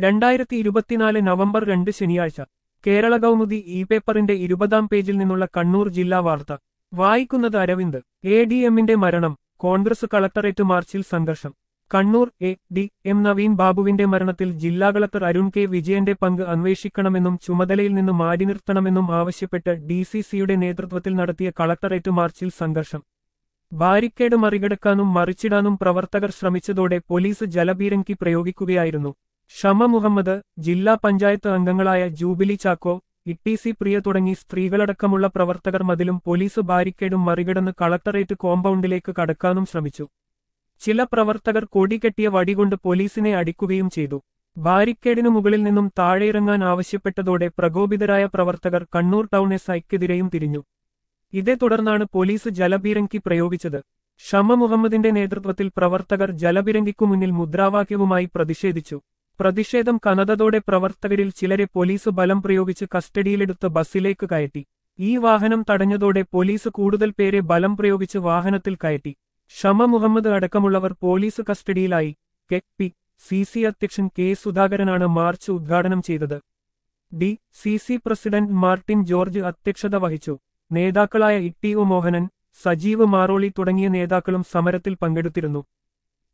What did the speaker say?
രണ്ടായിരത്തി ഇരുപത്തിനാല് നവംബർ രണ്ട് ശനിയാഴ്ച കേരള കൗമുദി ഇ പേപ്പറിന്റെ ഇരുപതാം പേജിൽ നിന്നുള്ള കണ്ണൂർ ജില്ലാ വാർത്ത വായിക്കുന്നത് അരവിന്ദ് എ ഡി എമ്മിന്റെ മരണം കോൺഗ്രസ് കളക്ടറേറ്റ് മാർച്ചിൽ സംഘർഷം Kannur A D M Naveen ബാബുവിന്റെ മരണത്തിൽ ജില്ലാ കളക്ടർ അരുൺ കെ വിജയന്റെ പങ്ക് അന്വേഷിക്കണമെന്നും ചുമതലയിൽ നിന്ന് മാറ്റി നിർത്തണമെന്നും ആവശ്യപ്പെട്ട് ഡി സി സിയുടെ നേതൃത്വത്തിൽ നടത്തിയ കളക്ടറേറ്റ് മാർച്ചിൽ സംഘർഷം ബാരിക്കേഡ് മറികടക്കാനും മറിച്ചിടാനും പ്രവർത്തകർ ശ്രമിച്ചതോടെ പോലീസ് ജലപീരങ്കി പ്രയോഗിക്കുകയായിരുന്നു ഷമ മുഹമ്മദ് ജില്ലാ പഞ്ചായത്ത് അംഗങ്ങളായ ജൂബിലി ചാക്കോ ഇട്ടി സി പ്രിയ തുടങ്ങി സ്ത്രീകളടക്കമുള്ള പ്രവർത്തകർ മതിലും പോലീസ് ബാരിക്കേഡും മറികടന്ന് കളക്ടറേറ്റ് കോമ്പൗണ്ടിലേക്ക് കടക്കാനും ശ്രമിച്ചു ചില പ്രവർത്തകർ കൊടികെട്ടിയ വടികൊണ്ട് പോലീസിനെ അടിക്കുകയും ചെയ്തു ബാരിക്കേഡിനു മുകളിൽ നിന്നും താഴെയിറങ്ങാൻ ആവശ്യപ്പെട്ടതോടെ പ്രകോപിതരായ പ്രവർത്തകർ കണ്ണൂർ ടൗൺ എസ് ഐക്കെതിരെയും തിരിഞ്ഞു ഇതേ തുടർന്നാണ് പോലീസ് ജലപീരങ്കി പ്രയോഗിച്ചത് ഷമ മുഹമ്മദിന്റെ നേതൃത്വത്തിൽ പ്രവർത്തകർ ജലപീരങ്കിക്കു മുന്നിൽ മുദ്രാവാക്യവുമായി പ്രതിഷേധിച്ചു പ്രതിഷേധം കനതതോടെ പ്രവർത്തകരിൽ ചിലരെ പോലീസ് ബലം പ്രയോഗിച്ച് കസ്റ്റഡിയിലെടുത്ത് ബസ്സിലേക്ക് കയറ്റി ഈ വാഹനം തടഞ്ഞതോടെ പോലീസ് കൂടുതൽ പേരെ ബലം പ്രയോഗിച്ച് വാഹനത്തിൽ കയറ്റി ഷമ മുഹമ്മദ് അടക്കമുള്ളവർ പോലീസ് കസ്റ്റഡിയിലായി കെ പി സി സി അധ്യക്ഷൻ കെ സുധാകരനാണ് മാർച്ച് ഉദ്ഘാടനം ചെയ്തത് D C C president Martin George അധ്യക്ഷത വഹിച്ചു നേതാക്കളായ E T O Mohanan Sajeev Maroli തുടങ്ങിയ നേതാക്കളും സമരത്തിൽ പങ്കെടുത്തിരുന്നു